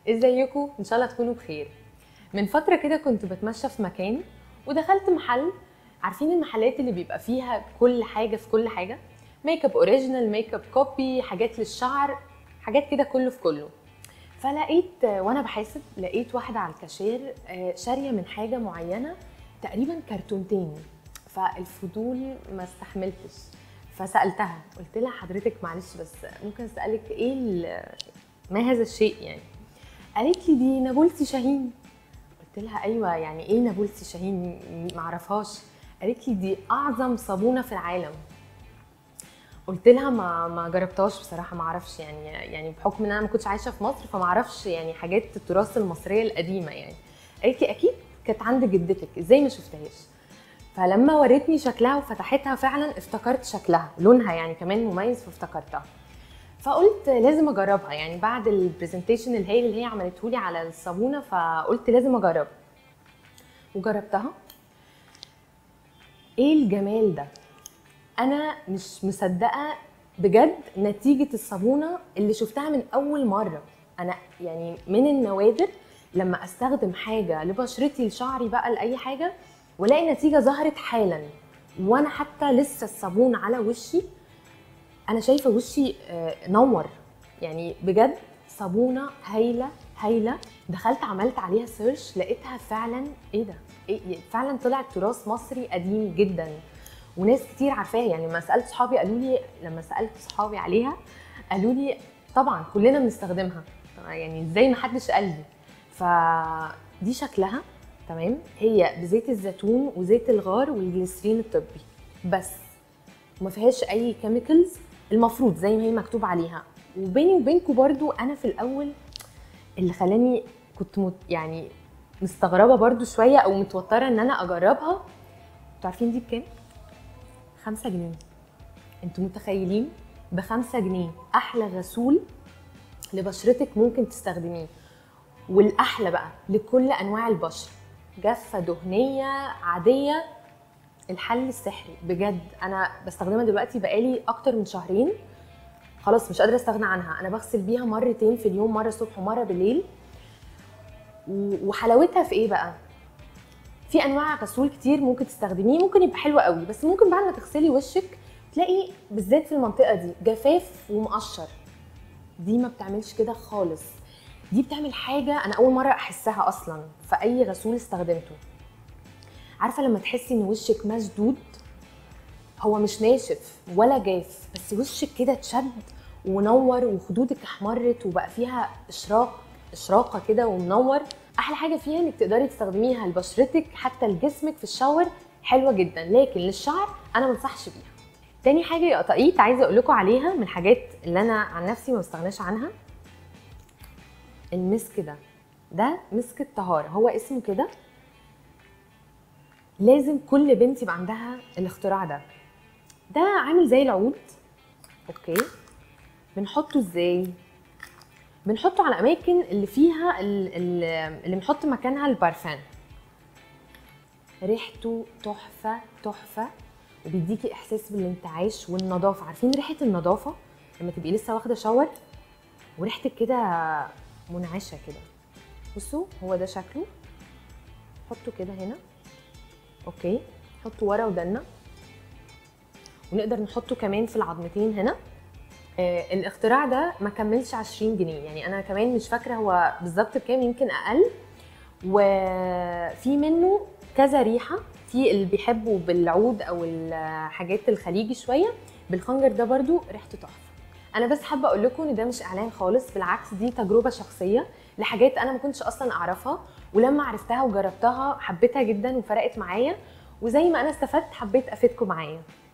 ازيكم ان شاء الله تكونوا بخير من فتره كده كنت بتمشى في مكان ودخلت محل عارفين المحلات اللي بيبقى فيها كل حاجه في كل حاجه ميك اب اوريجينال ميك اب كوبي حاجات للشعر حاجات كده كله في كله فلقيت وانا بحاسب لقيت واحده على الكاشير آه، شاريه من حاجه معينه تقريبا كرتونتين فالفضول ما استحملتش فسالتها قلت لها حضرتك معلش بس ممكن اسالك ايه ال- ما هذا الشيء يعني قالت لي دي نابلسي شاهين قلت لها ايوه يعني ايه نابلسي شاهين ما اعرفهاش قالت لي دي اعظم صابونه في العالم قلت لها ما ما جربتهاش بصراحه ما اعرفش يعني يعني بحكم ان انا ما كنتش عايشه في مصر فما اعرفش يعني حاجات التراث المصريه القديمه يعني قالت لي اكيد كانت عند جدتك ازاي ما شفتهاش فلما وريتني شكلها وفتحتها فعلا افتكرت شكلها لونها يعني كمان مميز فافتكرتها فقلت لازم اجربها يعني بعد البرزنتيشن الهايل اللي هي عملته لي على الصابونه فقلت لازم اجرب وجربتها ايه الجمال ده انا مش مصدقه بجد نتيجه الصابونه اللي شفتها من اول مره انا يعني من النوادر لما استخدم حاجه لبشرتي لشعري بقى لاي حاجه والاقي نتيجه ظهرت حالا وانا حتى لسه الصابون على وشي انا شايفه وشي آه، نور يعني بجد صابونه هايله هايله دخلت عملت عليها سيرش لقيتها فعلا ايه ده إيه فعلا طلعت تراث مصري قديم جدا وناس كتير عارفاها يعني لما سالت صحابي قالوا لي لما سالت صحابي عليها قالوا لي طبعا كلنا بنستخدمها يعني ازاي ما حدش قال لي فدي شكلها تمام هي بزيت الزيتون وزيت الغار والجليسرين الطبي بس وما فيهاش اي كيميكلز المفروض زي ما هي مكتوب عليها وبيني وبينكم برضو انا في الاول اللي خلاني كنت مت يعني مستغربه برضو شويه او متوتره ان انا اجربها انتوا عارفين دي بكام؟ 5 جنيه انتوا متخيلين ب 5 جنيه احلى غسول لبشرتك ممكن تستخدميه والاحلى بقى لكل انواع البشره جافه دهنيه عاديه الحل السحري بجد انا بستخدمها دلوقتي بقالي اكتر من شهرين خلاص مش قادره استغنى عنها انا بغسل بيها مرتين في اليوم مره الصبح ومره بالليل و- وحلاوتها في ايه بقى في انواع غسول كتير ممكن تستخدميه ممكن يبقى حلو قوي بس ممكن بعد ما تغسلي وشك تلاقي بالذات في المنطقه دي جفاف ومقشر دي ما بتعملش كده خالص دي بتعمل حاجه انا اول مره احسها اصلا في اي غسول استخدمته عارفه لما تحسي ان وشك مشدود هو مش ناشف ولا جاف بس وشك كده اتشد ونور وخدودك احمرت وبقى فيها اشراق اشراقه كده ومنور احلى حاجه فيها انك تقدري تستخدميها لبشرتك حتى لجسمك في الشاور حلوه جدا لكن للشعر انا ما انصحش بيها تاني حاجه يا قطاقيت عايزه اقول لكم عليها من الحاجات اللي انا عن نفسي ما بستغناش عنها المسك ده ده مسك الطهاره هو اسمه كده لازم كل بنت يبقى عندها الاختراع ده ده عامل زي العود اوكي بنحطه ازاي بنحطه على الاماكن اللي فيها ال- ال- اللي بنحط مكانها البارفان ريحته تحفه تحفه وبيديكي احساس بالانتعاش والنظافه عارفين ريحه النظافه لما تبقي لسه واخده شاور وريحتك كده منعشه كده بصوا هو ده شكله حطه كده هنا اوكي حطه ورا ودنا ونقدر نحطه كمان في العظمتين هنا آه الاختراع ده ما كملش 20 جنيه يعني انا كمان مش فاكره هو بالظبط بكام يمكن اقل وفي منه كذا ريحه في اللي بيحبوا بالعود او الحاجات الخليجي شويه بالخنجر ده برضو ريحته تحفه انا بس حابه اقول لكم ان ده مش اعلان خالص بالعكس دي تجربه شخصيه لحاجات انا ما كنتش اصلا اعرفها ولما عرفتها وجربتها حبيتها جدا وفرقت معايا وزي ما انا استفدت حبيت افيدكم معايا